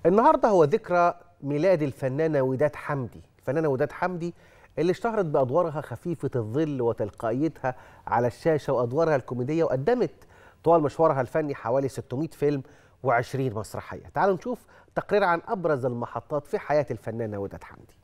النهارده هو ذكرى ميلاد الفنانه وداد حمدي الفنانه وداد حمدي اللي اشتهرت بادوارها خفيفه الظل وتلقائيتها على الشاشه وادوارها الكوميديه وقدمت طوال مشوارها الفني حوالي 600 فيلم و20 مسرحيه تعالوا نشوف تقرير عن ابرز المحطات في حياه الفنانه وداد حمدي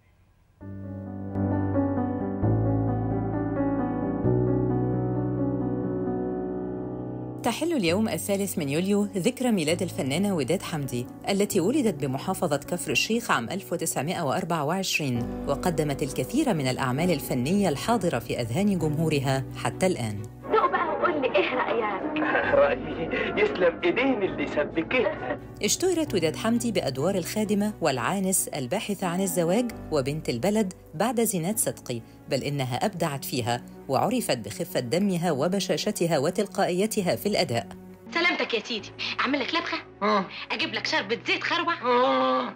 تحل اليوم الثالث من يوليو ذكرى ميلاد الفنانة وداد حمدي التي ولدت بمحافظة كفر الشيخ عام 1924 وقدمت الكثير من الأعمال الفنية الحاضرة في أذهان جمهورها حتى الآن دوق بقى وقول لي ايه رايك رأيي يسلم ايدين اللي سبكتها اشتهرت وداد حمدي بأدوار الخادمة والعانس الباحثة عن الزواج وبنت البلد بعد زينات صدقي بل إنها أبدعت فيها وعرفت بخفة دمها وبشاشتها وتلقائيتها في الأداء سلامتك يا سيدي اعمل لك لبخه آه. اجيب لك شربة زيت خروع آه.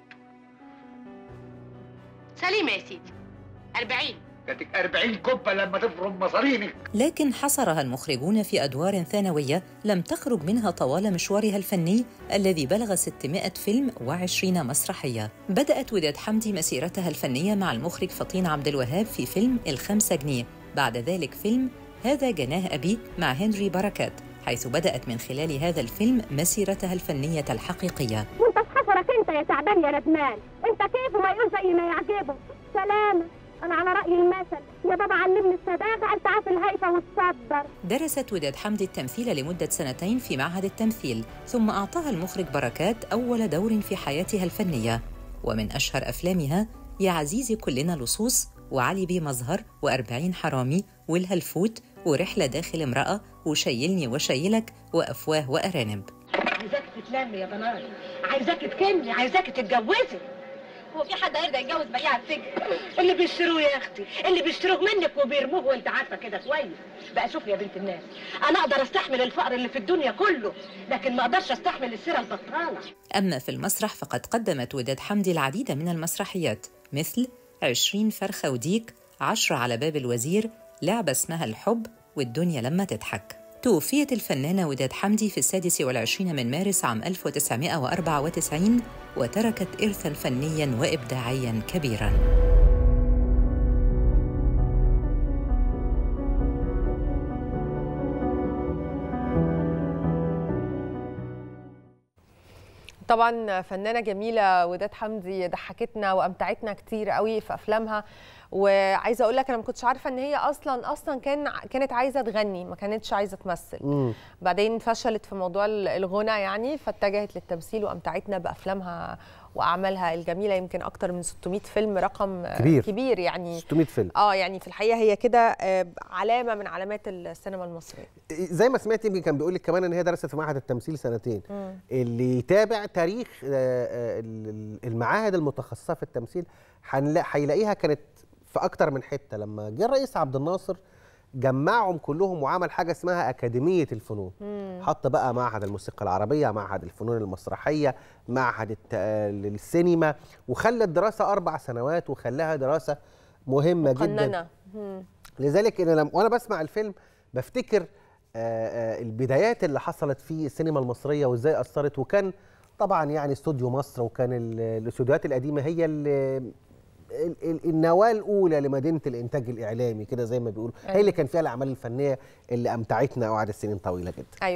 سليمه يا سيدي 40 كانتك 40 كبة لما تفرم مصارينك لكن حصرها المخرجون في أدوار ثانوية لم تخرج منها طوال مشوارها الفني الذي بلغ 600 فيلم و20 مسرحية بدأت وداد حمدي مسيرتها الفنية مع المخرج فطين عبد الوهاب في فيلم الخمسة جنيه بعد ذلك فيلم هذا جناه أبي مع هنري بركات حيث بدأت من خلال هذا الفيلم مسيرتها الفنية الحقيقية وانت في حفرك انت يا تعبان يا ندمان انت كيف ما يقول زي ما يعجبه سلامة انا على رأي المثل يا بابا علمني السباغة انت عارف الهيفة والصدر درست وداد حمدي التمثيل لمدة سنتين في معهد التمثيل ثم أعطاها المخرج بركات أول دور في حياتها الفنية ومن أشهر أفلامها يا عزيزي كلنا لصوص وعلي بيه مظهر وأربعين حرامي والهلفوت ورحلة داخل امرأة وشيلني وشيلك وأفواه وأرانب عايزاك تتلمي يا بنات عايزاك تكملي عايزاك تتجوزي هو في حد هيرضى يتجوز بياع السجن اللي بيشتروه يا اختي اللي بيشتروه منك وبيرموه وانت عارفه كده كويس بقى شوفي يا بنت الناس انا اقدر استحمل الفقر اللي في الدنيا كله لكن ما اقدرش استحمل السيره البطاله أما في المسرح فقد قدمت وداد حمدي العديد من المسرحيات مثل عشرين فرخة وديك عشرة على باب الوزير لعبة اسمها الحب والدنيا لما تضحك توفيت الفنانة وداد حمدي في السادس والعشرين من مارس عام 1994 وتركت إرثاً فنياً وإبداعياً كبيراً طبعا فنانه جميله وداد حمدي ضحكتنا وامتعتنا كتير قوي في افلامها وعايزه اقول لك انا ما كنتش عارفه ان هي اصلا اصلا كان كانت عايزه تغني ما كانتش عايزه تمثل مم. بعدين فشلت في موضوع الغنى يعني فاتجهت للتمثيل وامتعتنا بافلامها واعمالها الجميله يمكن اكتر من 600 فيلم رقم كبير. كبير يعني 600 فيلم اه يعني في الحقيقه هي كده آه، علامه من علامات السينما المصريه زي ما سمعت يمكن كان بيقول لك كمان ان هي درست في معهد التمثيل سنتين اللي يتابع تاريخ آه، آه، ال- المعاهد المتخصصه في التمثيل هنلا- هيلاقيها كانت في اكتر من حته لما جه الرئيس عبد الناصر جمعهم كلهم وعمل حاجه اسمها اكاديميه الفنون حط بقى معهد الموسيقى العربيه معهد الفنون المسرحيه معهد الت- السينما وخلى الدراسه اربع سنوات وخلاها دراسه مهمه جدا قننه مم. لذلك انا لما وانا بسمع الفيلم بفتكر آه، آه، البدايات اللي حصلت في السينما المصريه وازاي اثرت وكان طبعا يعني استوديو مصر وكان ال- الاستوديوهات القديمه هي ال- ال- ال- النواه الاولى لمدينه الانتاج الاعلامي كده زي ما بيقولوا هي اللي كان فيها الاعمال الفنيه اللي امتعتنا وقعدت سنين طويله جدا ايوه